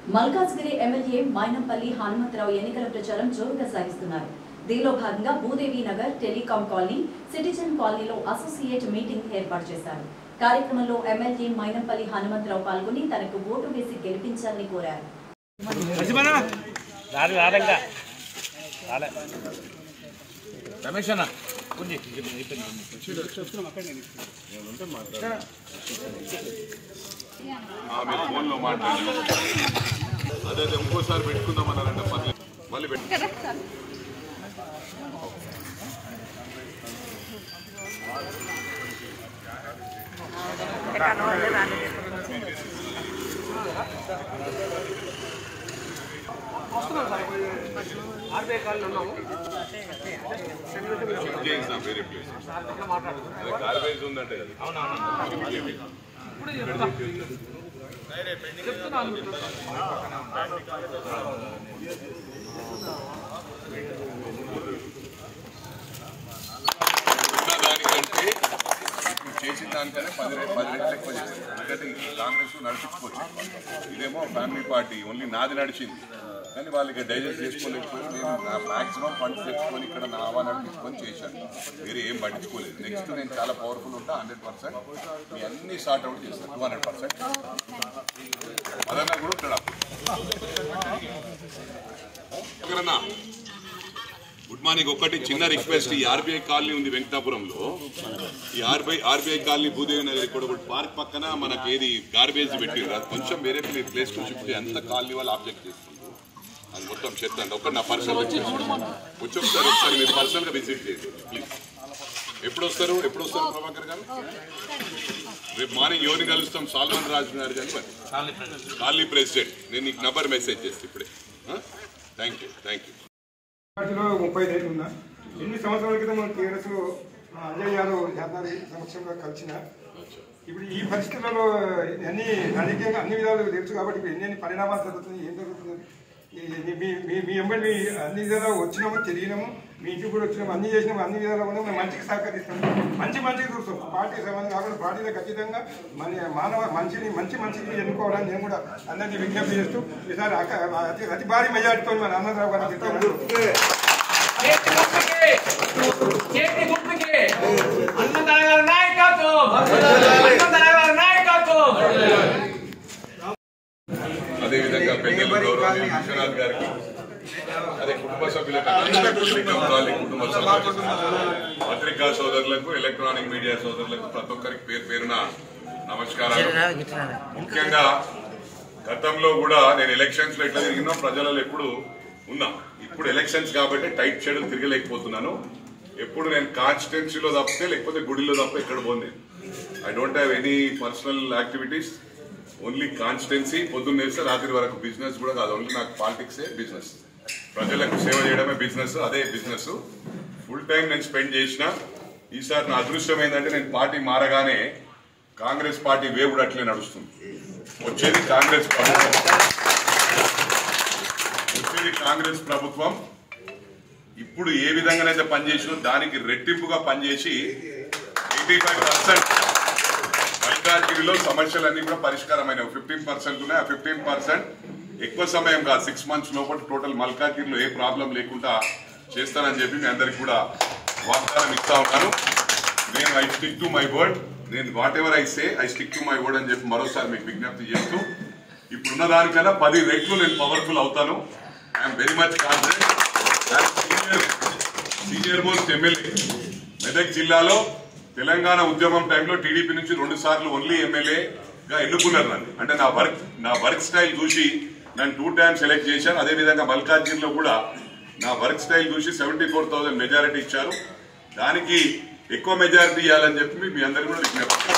Malkajgiri MLA Mynampally Hanumantharao ఎన్నికల ప్రచారం జోరుగా సాగిస్తున్నారు దీనిలో భాగంగా Bhudevi Nagar telecom colony citizen కాలనీలో అసోసియేట్ మీటింగ్ ఏర్పాటు చేశారు కార్యక్రమంలో ఎమ్మెల్యే మైనంపల్లి హనుమంతరావు పాల్గొని తనకు ఓటు వేసి గెలిపించాలని కోరారు రాదు రాదంగా రాలే రమేష్ అన్న ఉంది ఆమె ఫోన్లో మాట్లాడి అదే అదే ఇంకోసారి పెట్టుకుందామన్నారంట మళ్ళీ మళ్ళీ పెట్టు షిఫ్ట్ చేయించాం వేరే ప్లేస్ అదే గార్బేజ్ ఉందంటే కదా ఉన్న దానికంటే ఇప్పుడు చేసిన దానికంటే పది రె- పది రెట్లు ఎక్కువ చేశారు ఎందుకంటే ఈ కాంగ్రెస్ నడిపించుకోవచ్చు ఇదేమో ఫ్యామిలీ పార్టీ ఓన్లీ నాది నడిచింది కానీ వాళ్ళకి డైజెస్ట్ చేసుకోలేకపోయి నేను నా మాక్సిమం ఫండ్స్ తెచ్చుకొని ఇక్కడ నా ఆవా నడిపించుకొని చేశాను వేరే ఏం పట్టించుకోలేదు నెక్స్ట్ నేను చాలా పవర్ఫుల్ ఉంటా హండ్రెడ్ పర్సెంట్ మీ అన్ని సార్ట్ అవుట్ చేస్తాను టూ హండ్రెడ్ పర్సెంట్ అదన్నా కూడా ఉంటాడు ఎక్కడన్నా గుడ్ మార్నింగ్ ఒకటి చిన్న రిక్వెస్ట్ ఈ ఆర్బీఐ కాలనీ ఉంది వెంకటాపురంలో ఈ RBI RBI colony Bhudevi Nagar ఇక్కడ ఒకటి పార్క్ పక్కన మనకి ఏది గార్బేజ్ పెట్టిండ్రు అది కొంచెం వేరే ప్లేస్ కు షిఫ్ట్ చేయి. అంత కాలనీ వాళ్ళు ఆబ్జెక్ట్ చేస్తున్నారు అది మొత్తం చెత్త అండి ఒకటి నా పర్సనల్ వచ్చి వచ్చి ఒకసారి ఒకసారి మీరు పర్సనల్ గా విజిట్ చేయండి ప్లీజ్ ఎప్పుడు వస్తారు ఎప్పుడు వస్తారు ప్రభాకర్ గారు రేపు మార్నింగ్ ఎవరిని కలుస్తాం సాల్మన్ రాజు గారు కానీ మరి కాలనీ ప్రెసిడెంట్ నేను నీకు నంబర్ మెసేజ్ చేస్తే ఇప్పుడే థ్యాంక్ యూ థ్యాంక్ యూ పార్టీలో ముప్పై ఐదు ఉన్నా ఎన్ని సంవత్సరాల క్రితం మన టీఆర్ఎస్ అజయ్ యాదవ్ యాదారి సమక్షంలో కలిసిన ఇప్పుడు ఈ పరిస్థితులలో అన్ని రాజకీయంగా అన్ని విధాలు తెలుసు కాబట్టి ఇప్పుడు ఎన్ని ఎన్ని పరిణామాలు జరుగుతున్నాయి ఏం జరుగుతుంది ఈ- మీ- మీ మీ మీ వెంబడి మీ అన్ని విధాలు వచ్చినాము తెలియనాము మీ ఇంటికి కూడా వచ్చినాము అన్ని చేసినాము అన్ని విధాలు ఉన్నాము మేము మంచికి సహకరిస్తాము మంచి మంచికి చూస్తాం పార్టీ సంబంధం కాకుండా పార్టీలో ఖచ్చితంగా మన మానవ మనిషిని మంచి మంచిని ఎన్నుకోవడానికి నేను కూడా అందరినీ విజ్ఞప్తి చేస్తూ ఈసారి అక్క- అతి అతి భారీ మెజార్టీతో మన అన్నదారావు గారికి ఇస్తాము చేతి గుర్తుకి చేతి గుర్తుకి అన్నదాన నాయకత్వం అన్నదాన నాయకత్వం అదేవిధంగా పెద్దలు గౌరవనీయులు విశ్వనాథ్ గారికి అదే కుటుంబ సభ్యులకు అందరికీ శ్రీకాకుళాలి కుటుంబ సభ్యులకు పత్రికా సోదరులకు ఎలక్ట్రానిక్ మీడియా సోదరులకు ప్రతి ఒక్కరికి పేరు పేరున నమస్కారాలు ముఖ్యంగా గతంలో కూడా నేను ఎలక్షన్స్ లో ఎట్లా తిరిగినా ప్రజలలో ఎప్పుడు ఉన్నా ఇప్పుడు ఎలక్షన్స్ కాబట్టి టైట్ షెడ్యూల్ తిరగలేకపోతున్నాను ఎప్పుడు నేను కాన్స్టిట్యున్సీలో తప్పితే లేకపోతే గుడిలో తప్ప ఎక్కడ పోను I don't have any personal activities only constituency పొద్దున్న వేస్తే రాత్రి వరకు బిజినెస్ కూడా కాదు ఓన్లీ నాకు పాలిటిక్సే బిజినెస్ ప్రజలకు సేవ చేయడమే బిజినెస్ అదే బిజినెస్ ఫుల్ టైం నేను స్పెండ్ చేసిన ఈసారి నా అదృష్టం ఏంటంటే నేను పార్టీ మారగానే కాంగ్రెస్ పార్టీ వే కూడా అట్లే నడుస్తుంది వచ్చేది కాంగ్రెస్ ప్రభుత్వం వచ్చేది కాంగ్రెస్ ప్రభుత్వం ఇప్పుడు ఏ విధంగానైతే పనిచేసినో దానికి రెట్టింపుగా పనిచేసి ఎయిటీ ఫైవ్ పర్సెంట్ మల్కాజ్గిరిలో సమస్యలన్నీ కూడా పరిష్కారమైన ఫిఫ్టీన్ పర్సెంట్ ఉన్నాయి ఆ ఫిఫ్టీన్ పర్సెంట్ ఎక్కువ సమయం కాదు సిక్స్ మంత్స్ లోపల టోటల్ మల్కాజ్గిరిలో ఏ ప్రాబ్లం లేకుండా చేస్తానని చెప్పి మీ అందరికి కూడా వాగ్దానం ఇస్తా ఉన్నాను నేను I stick to my word నేను whatever I say I stick to my word అని చెప్పి మరోసారి మీకు విజ్ఞప్తి చేస్తూ ఇప్పుడున్న దానికన్నా పది రెట్లు నేను పవర్ఫుల్ అవుతాను I'm very much confident senior most MLA Medak జిల్లాలో తెలంగాణ ఉద్యమం టైంలో టీడీపీ నుంచి రెండు సార్లు ఓన్లీ ఎమ్మెల్యేగా ఎన్నుకున్నారు నన్ను అంటే నా వర్క్ నా వర్క్ స్టైల్ చూసి నన్ను టూ టైమ్స్ సెలెక్ట్ చేశాను అదేవిధంగా మల్కాజ్గిరిలో కూడా నా వర్క్ స్టైల్ చూసి సెవెంటీ ఫోర్ థౌసండ్ మెజారిటీ ఇచ్చారు దానికి ఎక్కువ మెజారిటీ ఇవ్వాలని చెప్పి మీ అందరికీ కూడా విజ్ఞప్తి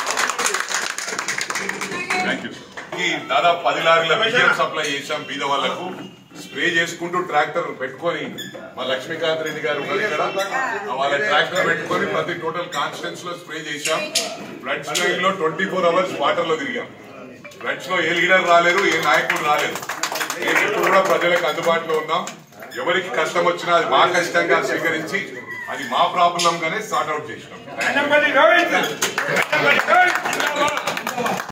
థ్యాంక్ యూ ఈ దాదాపు పది లారీల బియ్యం సప్లై చేశాం బీద వాళ్ళకు స్ప్రే చేసుకుంటూ ట్రాక్టర్ పెట్టుకొని మా లక్ష్మీకాంత్ రెడ్డి గారు ఉన్నారు ఇక్కడ ఆ వాళ్ళ ట్రాక్టర్ పెట్టుకొని ప్రతి టోటల్ కాన్స్టెన్స్ లో స్ప్రే చేశాం ఫ్లడ్స్ టైమ్ లో ట్వంటీ ఫోర్ అవర్స్ వాటర్ లో తిరిగాం ఫ్లడ్స్ లో ఏ లీడర్ రాలేరు ఏ నాయకుడు రాలేదు మేము ఎప్పుడు కూడా ప్రజలకు అందుబాటులో ఉన్నాం ఎవరికి కష్టం వచ్చినా అది మా కష్టంగా స్వీకరించి అది మా ప్రాబ్లం గానే సార్ట్ అవుట్ చేసినాం అన్నపల్లి రోహిత్ అన్నపల్లి రోహిత్